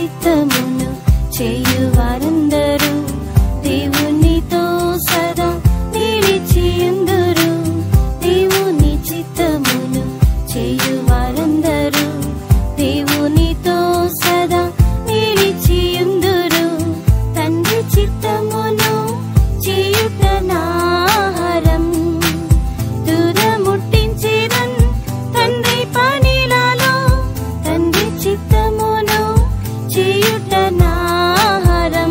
చిత్తమును చేయువారందరూ దేవునితో సదా నిలిచియుందురు దేవుని చిత్తమును చేయువారందరూ దేవునితో సదా నిలిచియుందురు తండ్రి చిత్తమును చేయుట నాహారం దూరముట్టించిరన్ తండ్రి పనిలలో తండ్రి చిత్తమును చేయుట నాహారం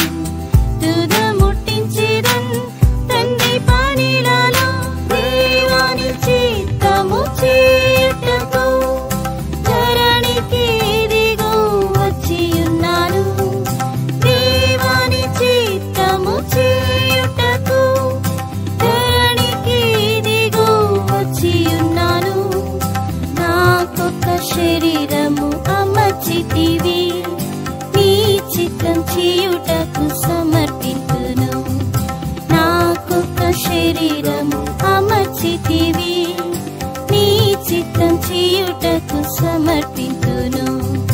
దూరముట్టించిరన్ తండ్రి పనిలలో దేవాని చిత్తము చేయుటకు ధరణికి దిగు వచ్చియున్నాను దేవాని చిత్తము చేయుటకు ధరణికి దిగు వచ్చియున్నాను నాకొక్క శరీరము అమర్చితివి నీ చిత్తం చేయుటకు సమర్పింతును నాకొక్క శరీరము అమర్చితివి నీ చిత్తం చేయుటకు సమర్పింతును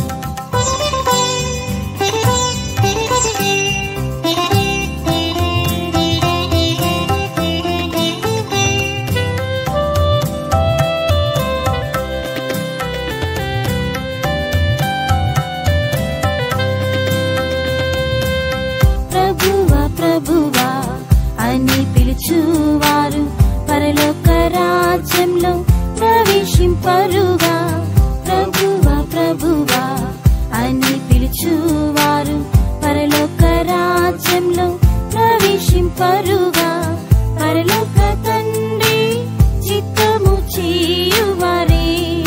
ప్రభువా ప్రభువా అని పిలుచువారు పరలోక రాజ్యంలో ప్రవేశింపరుగా ప్రభువా ప్రభువా అని పిలుచువారు పరలోక రాజ్యంలో ప్రవేశింపరుగా పరలోక తండ్రి చిత్తము చేయువారే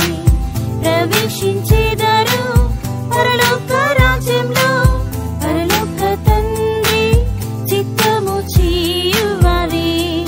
ప్రవేశించేదరు పరలోక రాజ్యంలో పరలోక తండ్రి చిత్తము చేయువారే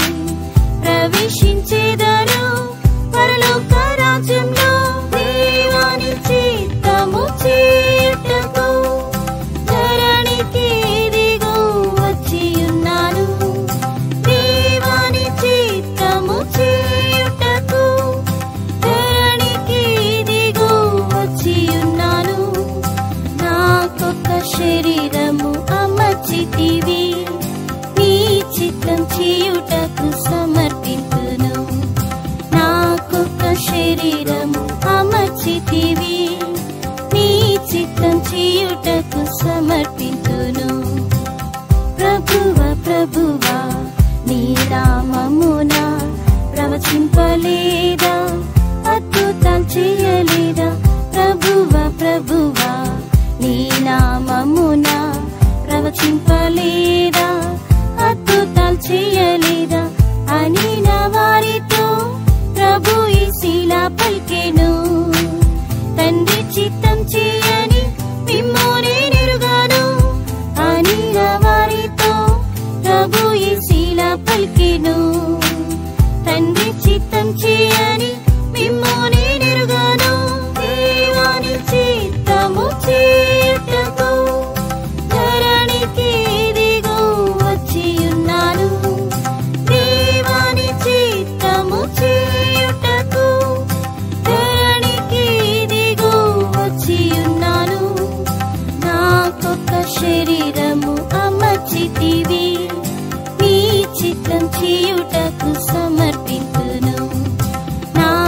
ప్రవేశించేదరు పరలోక రాజ్యంలో దేవాని చిత్తము చేయుటకు ధరణికి దిగు వచ్చియున్నాను దేవాని చిత్తము చేయుటకు ధరణికి దిగు వచ్చియున్నాను నాకొక్క శరీరము అమర్చితివి నీ చిత్తం చేయుటకు సమర్పింతును నాకొక్క శరీరము అమర్చితివి నీ చిత్తం చేయుటకు సమర్పింతును ప్రభువ ప్రభువ నీ నామమున ప్రవచింపలేదా అద్భుతాలు చేయలేదా ప్రభువ ప్రభువ నీ నామమున ప్రవచింపలేదా అద్భుతాలు చేయలేదా అని నా వారితో ప్రభు ఈ శీలా పలికెను తండ్రి చిత్తం చేయని మిమ్మోనే నెరుగాను అని నా వారితో ప్రభు ఈ శీలా పలికెను తండ్రి చిత్తం చేయని మిమ్మోనే నెరుగాను దేవాని చిత్తము చేయుటకు ధరణికి దిగు వచ్చియున్నాను దేవాని చిత్తము చేయుటకు ధరణికి దిగు వచ్చియున్నాను నాకొక్క శరీరము అమర్చితివి నీ చిత్తం చేయుటకు సమర్పింతును నా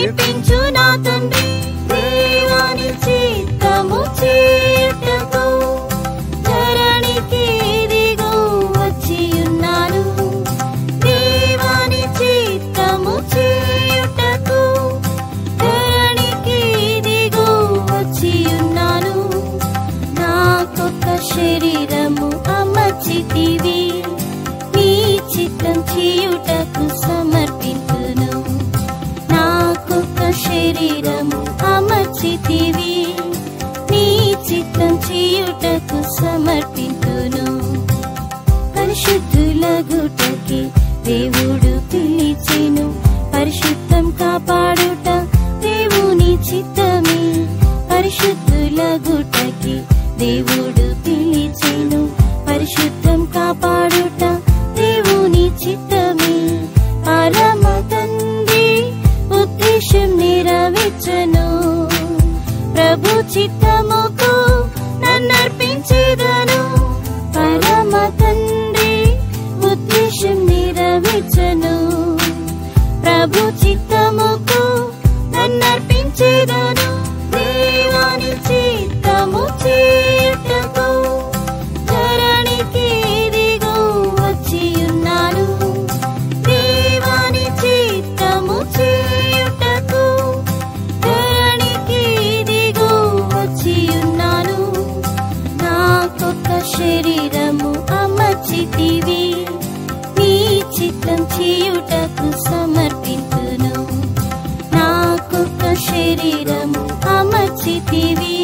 నేర్పించు నా తండ్రి దేవాని చిత్తము చేయుటకు ధరణికి ఇదిగో వచ్చి ఉన్నాను దేవాని చిత్తము చేయుటకు ధరణికి ఇదిగో వచ్చి ఉన్నాను నాకొక శరీరము అమర్చితివి నీ చిత్తం చేయుటకు సమర్పించును నాకొక శరీరము అమర్చితివి నీ చిత్తం చేయుటకు సమర్పించును పరిశుద్ధుల గుటకి దేవుడు పిలిచెను పరిశుద్ధం కాపాడుట దేవుని చిత్తమే పరిశుద్ధుల గుటకి దేవుడు పిలిచెను పరిశుద్ధం కాపాడుట దేవుని చిత్తమే పరమ తండ్రి ఉద్దేశం నెరవేర్చను ప్రభు చిత్తముకు నన్నర్పించేదను పరమ తండ్రి ఉద్దేశం నెరవేర్చను ప్రభు చిత్తముకు నన్నర్పించేదను దేవాని చిత్తము చేయుటకు ధరణికి ఇదిగో వచ్చి ఉన్నాను దేవాని చిత్తము చేయుటకు ధరణికి ఇదిగో వచ్చి ఉన్నాను నాకొక శరీరము అమర్చితివి నీ చిత్తం చేయుటకు సమర్పించును నాకొక శరీరము అమర్చితివి